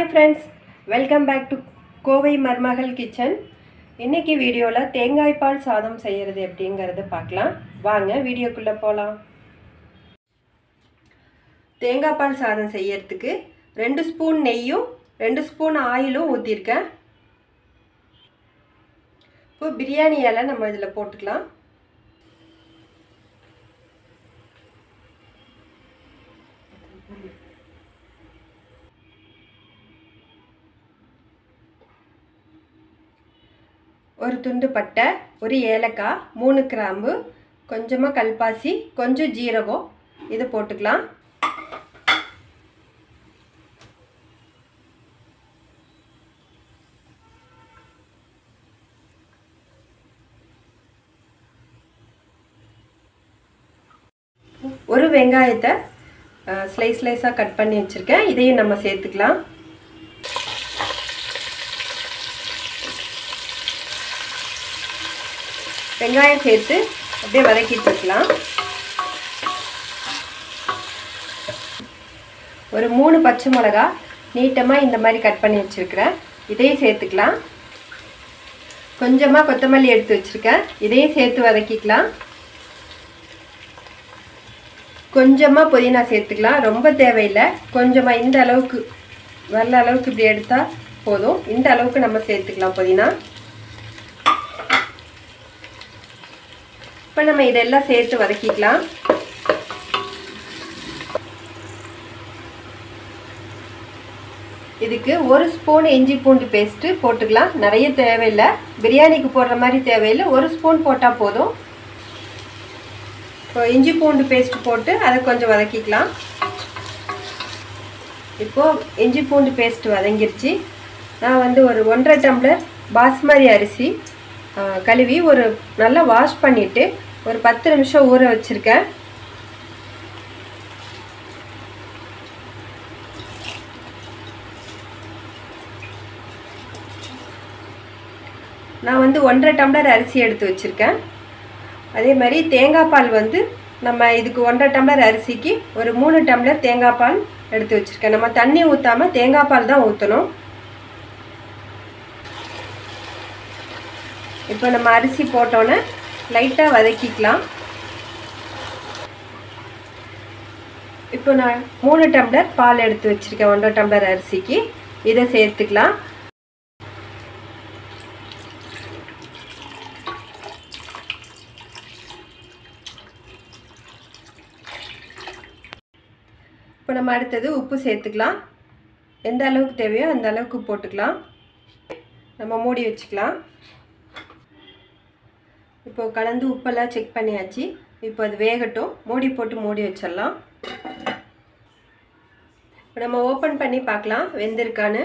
hi friends welcome back to Kovai மருமகள் kitchen இன்னைக்கு வீடியோவில் தேங்காய் பால் சாதம் செய்கிறது எப்படிங்கிறத பார்க்கலாம் வாங்க வீடியோக்குள்ளே போகலாம் தேங்காய் பால் சாதம் செய்யறதுக்கு ரெண்டு ஸ்பூன் நெய்யும் ரெண்டு ஸ்பூன் ஆயிலும் ஊற்றிருக்கேன் இப்போ பிரியாணி இலை நம்ம இதில் போட்டுக்கலாம் ஒரு துண்டு பட்டை ஒரு ஏலக்காய் மூணு கிராம்பு கொஞ்சமாக கல்பாசி கொஞ்சம் ஜீரகம் இதை போட்டுக்கலாம் ஒரு வெங்காயத்தை ஸ்லைஸ் ஸ்லைஸாக கட் பண்ணி வச்சுருக்கேன் இதையும் நம்ம சேர்த்துக்கலாம் வெங்காயம் சேர்த்து அப்படியே வதக்கிட்டு இருக்கலாம் ஒரு மூணு பச்சை மிளகா நீட்டமாக இந்த மாதிரி கட் பண்ணி வச்சுருக்கிறேன் இதையும் சேர்த்துக்கலாம் கொஞ்சமாக கொத்தமல்லி எடுத்து வச்சுருக்கேன் இதையும் சேர்த்து வதக்கிக்கலாம் கொஞ்சமாக புதினா சேர்த்துக்கலாம் ரொம்ப தேவையில்லை கொஞ்சமாக இந்த அளவுக்கு நல்ல அளவுக்கு இப்படி எடுத்தால் போதும் இந்த அளவுக்கு நம்ம சேர்த்துக்கலாம் புதினா இப்போ நம்ம இதெல்லாம் சேர்த்து வதக்கிக்கலாம் இதுக்கு ஒரு ஸ்பூன் இஞ்சி பூண்டு பேஸ்ட்டு போட்டுக்கலாம் நிறைய தேவையில்லை பிரியாணிக்கு போடுற மாதிரி தேவையில்லை ஒரு ஸ்பூன் போட்டால் போதும் இப்போ இஞ்சி பூண்டு பேஸ்ட் போட்டு அதை கொஞ்சம் வதக்கிக்கலாம் இப்போது இஞ்சி பூண்டு பேஸ்ட் வதங்கிருச்சு நான் வந்து ஒரு ஒன்றரை டம்ளர் பாஸ்மதி அரிசி கழுவி ஒரு நல்லா வாஷ் பண்ணிவிட்டு ஒரு பத்து நிமிஷம் ஊற வச்சுருக்கேன் நான் வந்து ஒன்றரை டம்ளர் அரிசி எடுத்து வச்சுருக்கேன் அதே மாதிரி தேங்காய் பால் வந்து நம்ம இதுக்கு ஒன்றரை டம்ளர் அரிசிக்கு ஒரு மூணு டம்ளர் தேங்காய் பால் எடுத்து வச்சுருக்கேன் நம்ம தண்ணி ஊற்றாமல் தேங்காய் பால் தான் ஊற்றணும் இப்போ நம்ம அரிசி போட்டோன்னே லைட்டாக வதக்கிக்கலாம் இப்போ நான் மூணு டம்ளர் பால் எடுத்து வச்சுருக்கேன் ஒன்றரை டம்ளர் அரிசிக்கு இதை சேர்த்துக்கலாம் இப்போ நம்ம அடுத்தது உப்பு சேர்த்துக்கலாம் எந்த அளவுக்கு தேவையோ அந்த அளவுக்கு போட்டுக்கலாம் நம்ம மூடி வச்சுக்கலாம் இப்போ கலந்து உப்பெல்லாம் செக் பண்ணியாச்சு இப்போ அது வேகட்டும் மூடி போட்டு மூடி வச்சிடலாம் இப்போ நம்ம ஓப்பன் பண்ணி பார்க்கலாம் வெந்திருக்கான்னு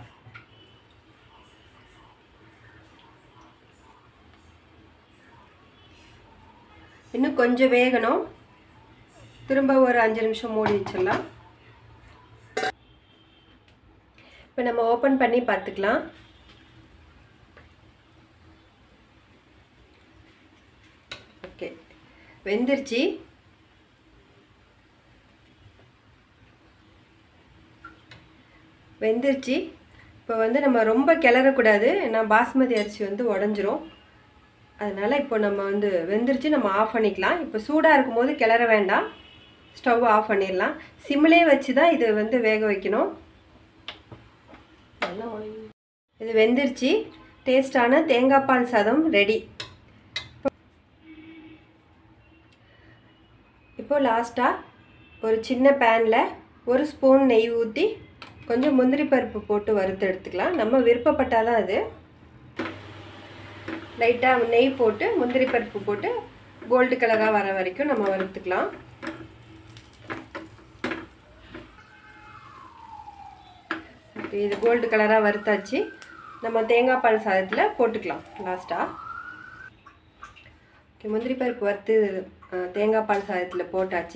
இன்னும் கொஞ்சம் வேகணும் திரும்ப ஒரு அஞ்சு நிமிஷம் மூடி வச்சிடலாம் இப்போ நம்ம ஓப்பன் பண்ணி பார்த்துக்கலாம் ஓகே வெந்துருச்சு வெந்துருச்சு இப்போ வந்து நம்ம ரொம்ப கிளறக்கூடாது ஏன்னா பாஸ்மதி அரிசி வந்து உடஞ்சிரும் அதனால் இப்போ நம்ம வந்து வெந்துருச்சு நம்ம ஆஃப் பண்ணிக்கலாம் இப்போ சூடாக இருக்கும்போது கிளற வேண்டாம் ஸ்டவ் ஆஃப் பண்ணிடலாம் சிம்மிலே வச்சு தான் இது வந்து வேக வைக்கணும் இது வெந்துருச்சு டேஸ்டான தேங்காய் பால் சாதம் ரெடி இப்போ லாஸ்ட்டாக ஒரு சின்ன பேனில் ஒரு ஸ்பூன் நெய் ஊற்றி கொஞ்சம் முந்திரி பருப்பு போட்டு வறுத்து எடுத்துக்கலாம் நம்ம விருப்பப்பட்டால் தான் அது லைட்டாக நெய் போட்டு முந்திரி பருப்பு போட்டு கோல்டு கலராக வர வரைக்கும் நம்ம வறுத்துக்கலாம் இது கோல்டு கலராக வறுத்தாச்சு நம்ம தேங்காய் பால் சாதத்தில் போட்டுக்கலாம் லாஸ்ட்டாக ஓகே முந்திரி பருப்பு வறுத்து தேங்காய் பால் சாதத்தில் போட்டாச்சு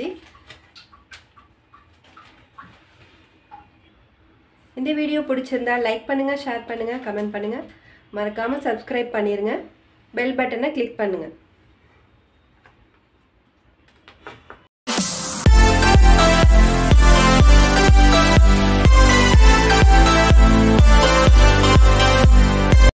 இந்த வீடியோ பிடிச்சிருந்தா லைக் பண்ணுங்கள் ஷேர் பண்ணுங்கள் கமெண்ட் பண்ணுங்கள் மறக்காமல் சப்ஸ்கிரைப் பண்ணிடுங்க பெல் பட்டனை கிளிக் பண்ணுங்கள்